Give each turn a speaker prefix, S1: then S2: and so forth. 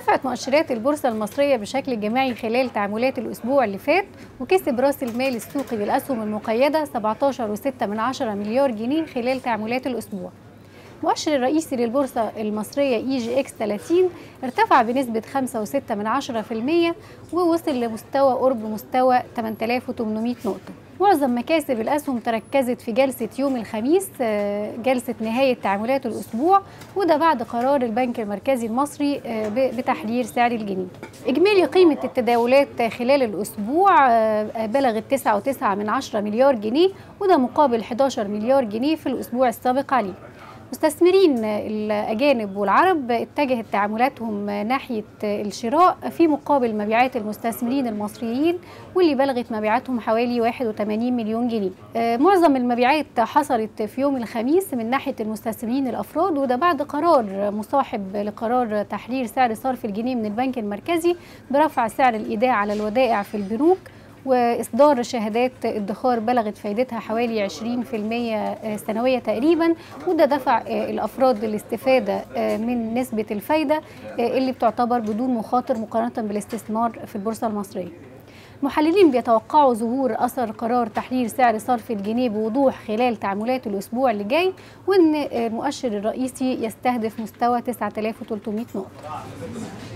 S1: ارتفعت مؤشرات البورصة المصرية بشكل جماعي خلال تعاملات الأسبوع اللي فات وكسب رأس المال السوقي للأسهم المقيدة 17.6 مليار جنيه خلال تعاملات الأسبوع المؤشر الرئيسي للبورصة المصرية اي جي اكس 30 ارتفع بنسبة 5.6 من 10% ووصل لمستوى قرب مستوى 8800 نقطة معظم مكاسب الأسهم تركزت في جلسة يوم الخميس جلسة نهاية تعاملات الأسبوع وده بعد قرار البنك المركزي المصري بتحرير سعر الجنيه إجمالي قيمة التداولات خلال الأسبوع بلغت 9.9 من 10 مليار جنيه وده مقابل 11 مليار جنيه في الأسبوع السابق عليه مستثمرين الأجانب والعرب اتجهت تعاملاتهم ناحية الشراء في مقابل مبيعات المستثمرين المصريين واللي بلغت مبيعاتهم حوالي 81 مليون جنيه معظم المبيعات حصلت في يوم الخميس من ناحية المستثمرين الأفراد وده بعد قرار مصاحب لقرار تحرير سعر صرف الجنيه من البنك المركزي برفع سعر الإيداع على الودائع في البنوك واصدار شهادات ادخار بلغت فائدتها حوالي 20% سنويه تقريبا وده دفع الافراد للاستفاده من نسبه الفايده اللي بتعتبر بدون مخاطر مقارنه بالاستثمار في البورصه المصريه محللين بيتوقعوا ظهور اثر قرار تحرير سعر صرف الجنيه بوضوح خلال تعاملات الاسبوع اللي جاي وان المؤشر الرئيسي يستهدف مستوى 9300 نقطه